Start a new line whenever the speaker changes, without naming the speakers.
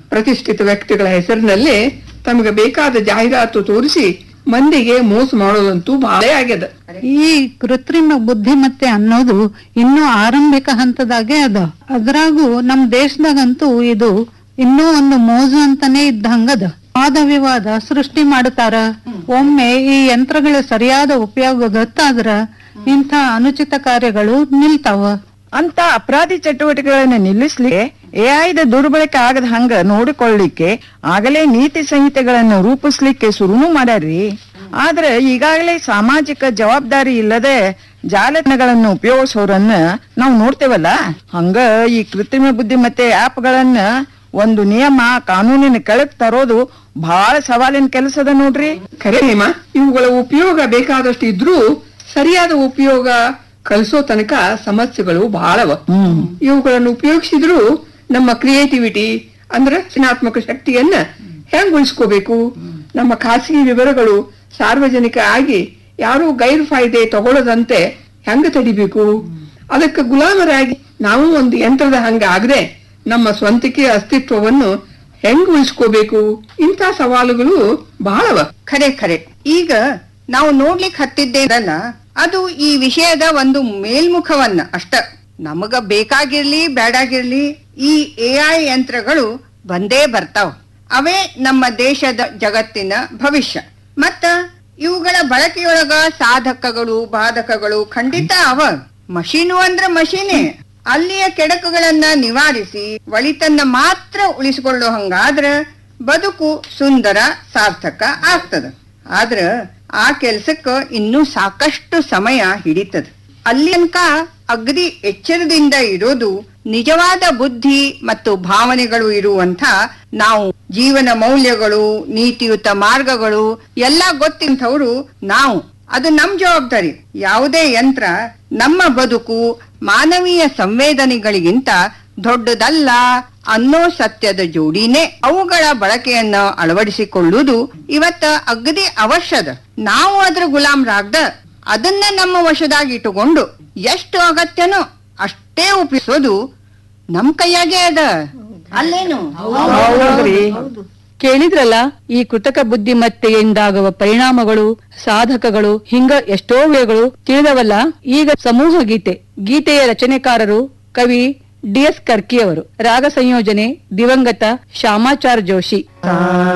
ಪ್ರತಿಷ್ಠಿತ ವ್ಯಕ್ತಿಗಳ ಹೆಸರಿನಲ್ಲಿ ತಮಗೆ ಬೇಕಾದ ಜಾಹೀರಾತು ತೋರಿಸಿ ಮಂದಿಗೆ ಮೋಸ ಮಾಡೋದಂತೂ ಬಹಳ ಆಗ್ಯದ
ಈ ಕೃತ್ರಿಮ ಬುದ್ಧಿಮತ್ತೆ ಅನ್ನೋದು ಇನ್ನೂ ಆರಂಭಿಕ ಹಂತದಾಗೆ ಅದ ಅದ್ರಾಗೂ ನಮ್ ದೇಶದಾಗಂತೂ ಇದು ಇನ್ನೂ ಒಂದು ಮೋಜು ಅಂತಾನೆ ಇದ್ದಂಗದ ವಾದ ವಿವಾದ ಸೃಷ್ಟಿ ಮಾಡುತ್ತಾರ ಒಮ್ಮೆ ಈ ಯಂತ್ರಗಳ ಸರಿಯಾದ ಉಪಯೋಗ ಗೊತ್ತಾದ್ರ ಇಂಥ ಅನುಚಿತ ಕಾರ್ಯಗಳು ನಿಲ್ತಾವ
ಅಂತ ಅಪರಾಧಿ ಚಟುವಟಿಕೆಗಳನ್ನ ನಿಲ್ಲಿಸ್ಲಿಕ್ಕೆ ಎಐದ ದುರ್ಬಳಕೆ ಆಗದ ಹಂಗ ನೋಡಿಕೊಳ್ಳಿಕ್ಕೆ ಆಗಲೇ ನೀತಿ ಸಂಹಿತೆಗಳನ್ನು ರೂಪಿಸ್ಲಿಕ್ಕೆ ಶುರುನು ಮಾಡ್ಯಾರ್ರಿ ಆದ್ರೆ ಈಗಾಗಲೇ ಸಾಮಾಜಿಕ ಜವಾಬ್ದಾರಿ ಇಲ್ಲದೆ ಜಾಲತಾಣಗಳನ್ನು ಉಪಯೋಗಿಸೋರನ್ನ ನಾವು ನೋಡ್ತೇವಲ್ಲ ಹಂಗ ಈ ಕೃತ್ರಿಮ ಬುದ್ಧಿಮತ್ತೆ ಆಪ್ಗಳನ್ನ ಒಂದು ನಿಯಮ ಕಾನೂನಿನ ಕೆಳಗ್ ತರೋದು ಬಹಳ ಸವಾಲಿನ ಕೆಲಸದ ನೋಡ್ರಿ
ಖರೆ ಹೇಮ ಇವುಗಳ ಉಪಯೋಗ ಬೇಕಾದಷ್ಟು ಇದ್ರೂ ಸರಿಯಾದ ಉಪಯೋಗ ಕಲಿಸೋ ತನಕ ಸಮಸ್ಯೆಗಳು ಬಹಳವ ಇವುಗಳನ್ನು ಉಪಯೋಗಿಸಿದ್ರು ನಮ್ಮ ಕ್ರಿಯೇಟಿವಿಟಿ ಅಂದ್ರೆ ರಚನಾತ್ಮಕ ಶಕ್ತಿಯನ್ನ ಹೆಂಗ್ ಉಳಿಸ್ಕೋಬೇಕು ನಮ್ಮ ಖಾಸಗಿ ವಿವರಗಳು ಸಾರ್ವಜನಿಕ ಆಗಿ ಯಾರು ಗೈರು ಫಾಯ್ದೆ ತಗೊಳ್ಳದಂತೆ ಹೆಂಗ ತಡಿಬೇಕು ಅದಕ್ಕೆ ಗುಲಾಮರಾಗಿ ನಾವು ಒಂದು ಯಂತ್ರದ ಹಂಗ ಆಗದೆ ನಮ್ಮ ಸ್ವಂತಿಕೆ ಅಸ್ತಿತ್ವವನ್ನು ಹೆಂಗ್ ಉಳಿಸ್ಕೋಬೇಕು ಇಂಥ ಸವಾಲುಗಳು ಬಹಳವ
ಖರೆ ಖರೆ ಈಗ ನಾವು ನೋಡ್ಲಿಕ್ ಹತ್ತಿದ್ದೇನಲ್ಲ ಅದು ಈ ವಿಷಯದ ಒಂದು ಮೇಲ್ಮುಖವನ್ನ ಅಷ್ಟ ನಮಗ ಬೇಕಾಗಿರ್ಲಿ ಬೇಡಾಗಿರ್ಲಿ ಈ ಎಐ ಯಂತ್ರಗಳು ಬಂದೇ ಬರ್ತಾವ ಅವೇ ನಮ್ಮ ದೇಶದ ಜಗತ್ತಿನ ಭವಿಷ್ಯ ಮತ್ತ ಇವುಗಳ ಬಳಕೆಯೊಳಗ ಸಾಧಕಗಳು ಬಾಧಕಗಳು ಖಂಡಿತ ಅವ ಮಷೀನು ಅಂದ್ರ ಮಷೀನೇ ಅಲ್ಲಿಯ ಕೆಡಕುಗಳನ್ನ ನಿವಾರಿಸಿ ಒಳಿತನ್ನ ಮಾತ್ರ ಉಳಿಸಿಕೊಳ್ಳೋ ಹಂಗಾದ್ರ ಬದುಕು ಸುಂದರ ಸಾರ್ಥಕ ಆಗ್ತದ ಆದ್ರ ಆ ಕೆಲ್ಸಕ್ಕ ಇನ್ನೂ ಸಾಕಷ್ಟು ಸಮಯ ಹಿಡಿತದ ಅಲ್ಲಿ ತನಕ ಅಗದಿ ಎಚ್ಚರದಿಂದ ಇರೋದು ನಿಜವಾದ ಬುದ್ಧಿ ಮತ್ತು ಭಾವನೆಗಳು ಇರುವಂತ ನಾವು ಜೀವನ ಮೌಲ್ಯಗಳು ನೀತಿಯುತ ಮಾರ್ಗಗಳು ಎಲ್ಲ ಗೊತ್ತಿಂಥವ್ರು ನಾವು ಅದು ನಮ್ ಜವಾಬ್ದಾರಿ ಯಾವುದೇ ಯಂತ್ರ ನಮ್ಮ ಬದುಕು ಮಾನವೀಯ ಸಂವೇದನೆಗಳಿಗಿಂತ ದೊಡ್ಡದಲ್ಲ ಅನ್ನೋ ಸತ್ಯದ ಜೋಡಿನೇ ಅವುಗಳ ಬಳಕೆಯನ್ನ ಅಳವಡಿಸಿಕೊಳ್ಳುವುದು ಇವತ್ತ ಅಗದಿ ಅವಶ್ಯದ ನಾವು ಅದ್ರ ಗುಲಾಮ್ರಾಗ್ದ ಅದನ್ನ ನಮ್ಮ ವಶದಾಗ ಇಟ್ಟುಕೊಂಡು ಎಷ್ಟು ಅಗತ್ಯನೋ ಅಷ್ಟೇ ಉಪಯೋಗಿಸೋದು ನಮ್ ಕೈಯಾಗೆ ಅದ ಅಲ್ಲೇನು
ಹೌದ್ರಿ
ಕೇಳಿದ್ರಲ್ಲ ಈ ಕೃತಕ ಬುದ್ಧಿಮತ್ತೆಯಿಂದಾಗುವ ಪರಿಣಾಮಗಳು ಸಾಧಕಗಳು ಹಿಂಗ ಎಷ್ಟೋ ವಿಷಯಗಳು ತಿಳಿದವಲ್ಲ ಈಗ ಸಮೂಹ ಗೀತೆ ಗೀತೆಯ ರಚನೆಕಾರರು ಕವಿ ಡಿ ಎಸ್ ಕರ್ಕಿ ಅವರು ರಾಗ ಸಂಯೋಜನೆ ದಿವಂಗತ ಶ್ಯಾಮಾಚಾರ್ ಜೋಶಿ